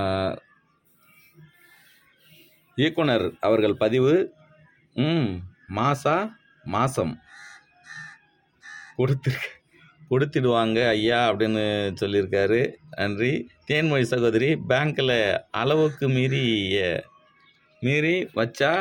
இயக்குனர் அவர்கள் பதிவு ம் மாசா மாசம் கொடுத்துருக்க கொடுத்துடுவாங்க ஐயா அப்படின்னு சொல்லியிருக்காரு நன்றி தேன்மொழி சகோதரி பேங்க்கில் அளவுக்கு மீறி மீறி வச்சா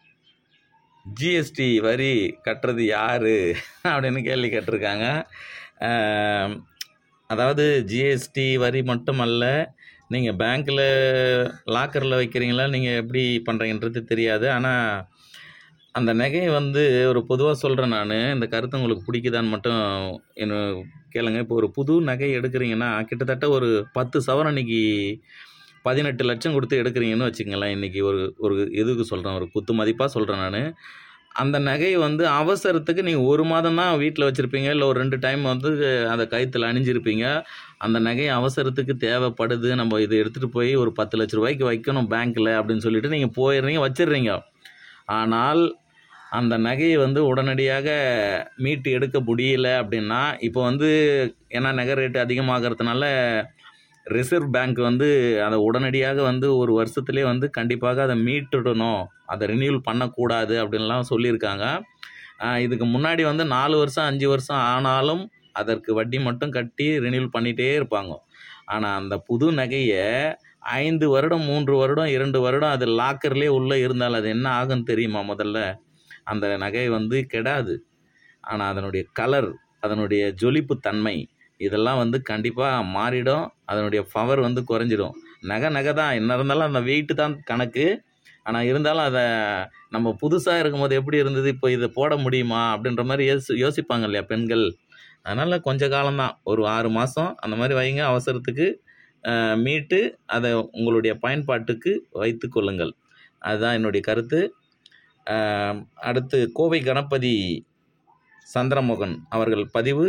ஜிஎஸ்டி வரி கட்டுறது யார் அப்படின்னு கேள்வி கேட்டிருக்காங்க ஆம், அதாவது ஜிஎஸ்டி வரி மட்டுமல்ல நீங்கள் பேங்க்கில் லாக்கரில் வைக்கிறீங்களா நீங்கள் எப்படி பண்ணுறீங்கன்றது தெரியாது ஆனால் அந்த நகையை வந்து ஒரு பொதுவாக சொல்கிறேன் நான் இந்த கருத்து உங்களுக்கு பிடிக்குதான்னு மட்டும் என்ன கேளுங்க இப்போ ஒரு புது நகை எடுக்கிறீங்கன்னா கிட்டத்தட்ட ஒரு பத்து சவரன் இன்னைக்கு பதினெட்டு லட்சம் கொடுத்து எடுக்கிறீங்கன்னு வச்சுக்கங்களேன் இன்றைக்கி ஒரு ஒரு இதுக்கு சொல்கிறேன் ஒரு குத்து மதிப்பாக சொல்கிறேன் நான் அந்த நகையை வந்து அவசரத்துக்கு நீங்கள் ஒரு மாதம் தான் வீட்டில் வச்சுருப்பீங்க இல்லை ஒரு ரெண்டு டைம் வந்து அந்த கயித்துல அணிஞ்சிருப்பீங்க அந்த நகை அவசரத்துக்கு தேவைப்படுது நம்ம இதை எடுத்துகிட்டு போய் ஒரு பத்து லட்ச ரூபாய்க்கு வைக்கணும் பேங்க்கில் அப்படின்னு சொல்லிட்டு நீங்கள் போயிடுறீங்க வச்சிடுறீங்க ஆனால் அந்த நகையை வந்து உடனடியாக மீட்டு எடுக்க முடியல அப்படின்னா இப்போ வந்து ஏன்னா நகை ரேட்டு அதிகமாகிறதுனால ரிசர்வ் பேங்க் வந்து அதை உடனடியாக வந்து ஒரு வருஷத்துலேயே வந்து கண்டிப்பாக அதை மீட்டுடணும் அதை ரினியூல் பண்ணக்கூடாது அப்படின்லாம் சொல்லியிருக்காங்க ஆஹ் இதுக்கு முன்னாடி வந்து நாலு வருஷம் அஞ்சு வருஷம் ஆனாலும் அதற்கு வட்டி மட்டும் கட்டி ரினியூல் பண்ணிகிட்டே இருப்பாங்க ஆனால் அந்த புது நகையை ஐந்து வருடம் மூன்று வருடம் இரண்டு வருடம் அது லாக்கர்லேயே உள்ளே இருந்தால் அது என்ன ஆகும்னு தெரியுமா முதல்ல அந்த நகை வந்து கெடாது ஆனால் அதனுடைய கலர் அதனுடைய ஜொலிப்பு தன்மை இதெல்லாம் வந்து கண்டிப்பாக மாறிடும் அதனுடைய பவர் வந்து குறைஞ்சிடும் நகை நகை தான் என்ன இருந்தாலும் அந்த வெயிட்டு தான் கணக்கு ஆனால் இருந்தாலும் அதை நம்ம புதுசாக இருக்கும்போது எப்படி இருந்தது இப்போ இதை போட முடியுமா அப்படின்ற மாதிரி யோசி யோசிப்பாங்க இல்லையா பெண்கள் அதனால் கொஞ்ச காலம்தான் ஒரு ஆறு மாதம் அந்த மாதிரி வைங்க அவசரத்துக்கு அஹ், மீட்டு அதை உங்களுடைய பயன்பாட்டுக்கு வைத்து கொள்ளுங்கள் அதுதான் என்னுடைய கருத்து அஹ், அடுத்து கோவை கணபதி சந்திரமோகன் அவர்கள் பதிவு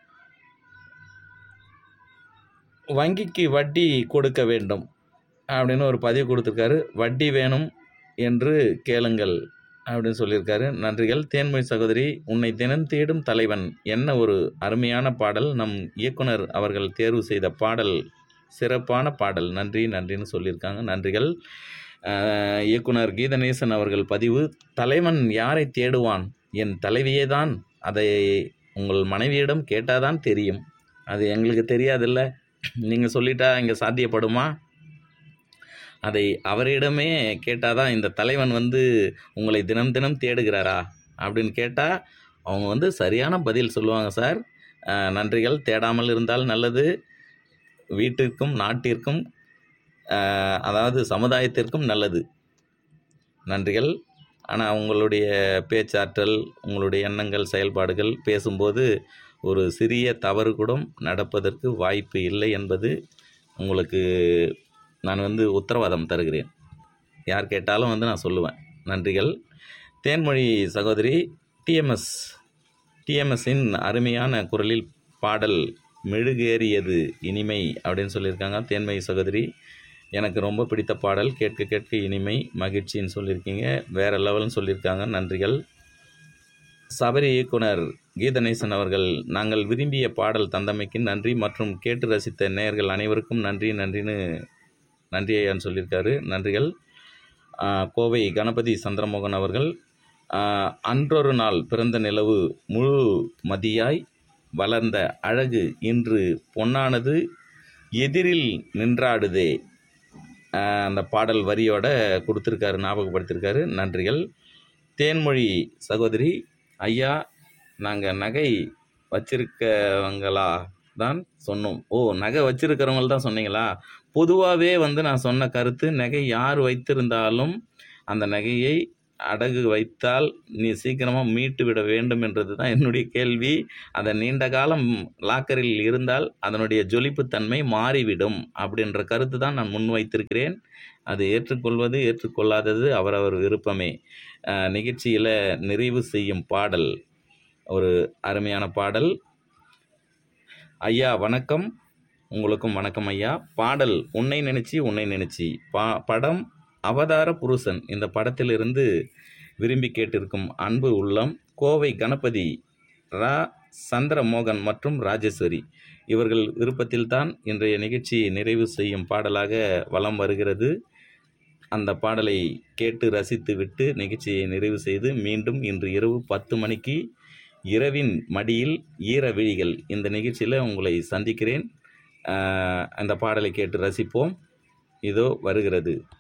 வங்கிக்கு வட்டி கொடுக்க வேண்டும் அப்படின்னு ஒரு பதிவு கொடுத்துருக்காரு வட்டி வேணும் என்று கேளுங்கள் அப்படின்னு சொல்லியிருக்காரு நன்றிகள் தேன்மொழி சகோதரி உன்னை தினம் தேடும் தலைவன் என்ன ஒரு அருமையான பாடல் நம் இயக்குனர் அவர்கள் தேர்வு செய்த பாடல் சிறப்பான பாடல் நன்றி நன்றின்னு சொல்லியிருக்காங்க நன்றிகள் அஹ், இயக்குனர் கீதநேசன் அவர்கள் பதிவு தலைவன் யாரை தேடுவான் என் தலைவியே தான் அதை உங்கள் மனைவியிடம் கேட்டாதான் தெரியும் அது எங்களுக்கு தெரியாதுல்ல நீங்கள் சொல்லிட்டா இங்கே சாத்தியப்படுமா அதை அவரிடமே கேட்டாதான் இந்த தலைவன் வந்து உங்களை தினம் தினம் தேடுகிறாரா அப்படின்னு கேட்டால் அவங்க வந்து சரியான பதில் சொல்லுவாங்க சார் அஹ், நன்றிகள் தேடாமல் இருந்தால் நல்லது வீட்டிற்கும் நாட்டிற்கும் அஹ், அதாவது சமுதாயத்திற்கும் நல்லது நன்றிகள் ஆனால் உங்களுடைய பேச்சாற்றல் உங்களுடைய எண்ணங்கள் செயல்பாடுகள் பேசும்போது ஒரு சிறிய தவறு கூட நடப்பதற்கு வாய்ப்பு இல்லை என்பது உங்களுக்கு நான் வந்து உத்தரவாதம் தருகிறேன் யார் கேட்டாலும் வந்து நான் சொல்லுவேன் நன்றிகள் தேன்மொழி சகோதரி டிஎம்எஸ் டிஎம்எஸ்ஸின் அருமையான குரலில் பாடல் மெழுகேறியது இனிமை அப்படின்னு சொல்லியிருக்காங்க தேன்மொழி சகோதரி எனக்கு ரொம்ப பிடித்த பாடல் கேட்க கேட்க இனிமை மகிழ்ச்சின்னு சொல்லியிருக்கீங்க வேறு லெவல்னு சொல்லியிருக்காங்க நன்றிகள் சபரி இயக்குனர் கீதநேசன் அவர்கள் நாங்கள் விரும்பிய பாடல் தந்தமைக்கு நன்றி மற்றும் கேட்டு ரசித்த நேயர்கள் அனைவருக்கும் நன்றி நன்றின்னு நன்றி ஐயான்னு சொல்லியிருக்காரு நன்றிகள் ஆஹ், கோவை கணபதி சந்திரமோகன் அவர்கள் ஆஹ், அன்றொரு நாள் பிறந்த நிலவு முழு மதியாய் வளர்ந்த அழகு இன்று பொன்னானது எதிரில் நின்றாடுதே ஆஹ், அந்த பாடல் வரியோட கொடுத்துருக்காரு ஞாபகப்படுத்தியிருக்காரு நன்றிகள் தேன்மொழி சகோதரி ஐயா நாங்கள் நகை வச்சிருக்கவங்களா தான் சொன்னோம் ஓ நகை வச்சிருக்கிறவங்கள தான் சொன்னீங்களா பொதுவாகவே வந்து நான் சொன்ன கருத்து நகை யார் வைத்திருந்தாலும் அந்த நகையை அடகு வைத்தால் நீ சீக்கிரமாக மீட்டு விட வேண்டும் என்றது தான் என்னுடைய கேள்வி அதை நீண்ட காலம் லாக்கரில் இருந்தால் அதனுடைய ஜொலிப்புத்தன்மை மாறிவிடும் அப்படின்ற கருத்து தான் நான் முன்வைத்திருக்கிறேன் அது ஏற்றுக்கொள்வது ஏற்றுக்கொள்ளாதது அவரவர் விருப்பமே நிகழ்ச்சியில் நிறைவு செய்யும் பாடல் ஒரு அருமையான பாடல் ஐயா வணக்கம் உங்களுக்கும் வணக்கம் ஐயா பாடல் உன்னை நினைச்சி உன்னை நினைச்சி பா படம் அவதார புருஷன் இந்த படத்திலிருந்து விரும்பி கேட்டிருக்கும் அன்பு உள்ளம் கோவை கணபதி ரா சந்திரமோகன் மற்றும் ராஜேஸ்வரி இவர்கள் விருப்பத்தில்தான் இன்றைய நிகழ்ச்சியை நிறைவு செய்யும் பாடலாக வலம் வருகிறது அந்த பாடலை கேட்டு ரசித்து விட்டு நிகழ்ச்சியை நிறைவு செய்து மீண்டும் இன்று இரவு பத்து மணிக்கு இரவின் மடியில் ஈர விழிகள் இந்த நிகழ்ச்சியில் உங்களை சந்திக்கிறேன் ஆஹ் அந்த பாடலை கேட்டு ரசிப்போம் இதோ வருகிறது